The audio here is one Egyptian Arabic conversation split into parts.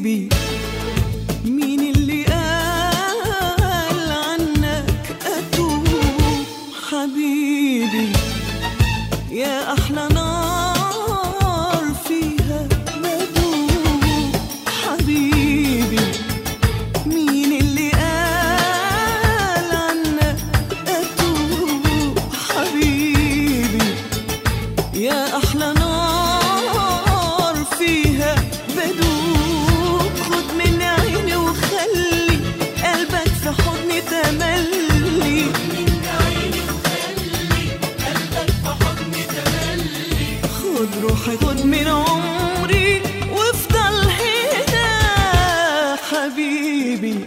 حبيبي مين اللي قال عنك أتوب حبيبي يا أحلى نار فيها بدوب حبيبي مين اللي قال عنك أتوب حبيبي يا أحلى نار فيها بدوب خد من عيني وخلي قلبك في حضني تملي خد روحي خد من عمري وافضل هنا حبيبي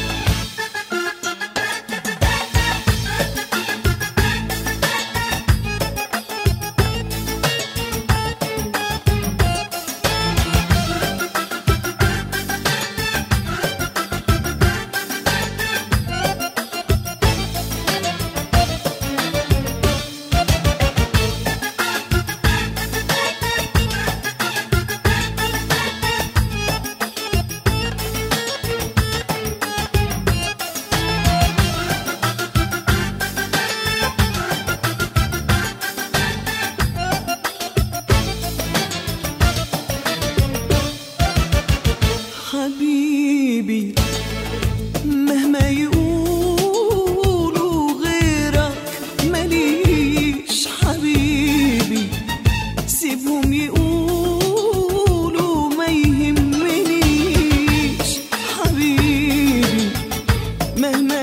حبيبي مهما يقولوا غيرك ماليش حبيبي سيبهم يقولوا ما يهمنيش حبيبي مهما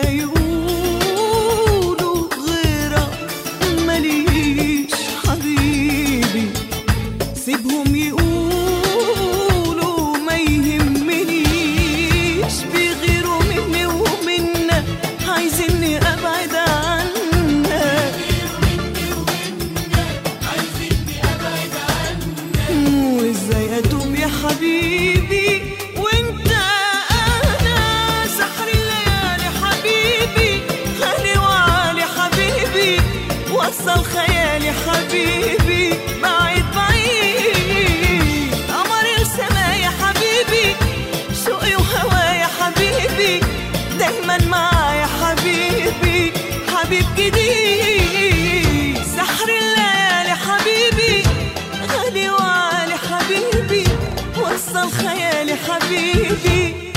يقولوا غيرك ماليش حبيبي سيبهم يقولوا ما يهمنيش بيغيروا مني ومنك عايزيني ابعد عنك وازاي اتوب يا حبيبي وانت انا سحر الليالي حبيبي غالي وعالي حبيبي وصل خيالي حبيبي بعيد بعيد قمر السما يا حبيبي شوقي وهوايا حبيبي دايما معايا حبيبي حبيب جديد سحر الليالي حبيبي غالي وعالي حبيبي وصل خيالي حبيبي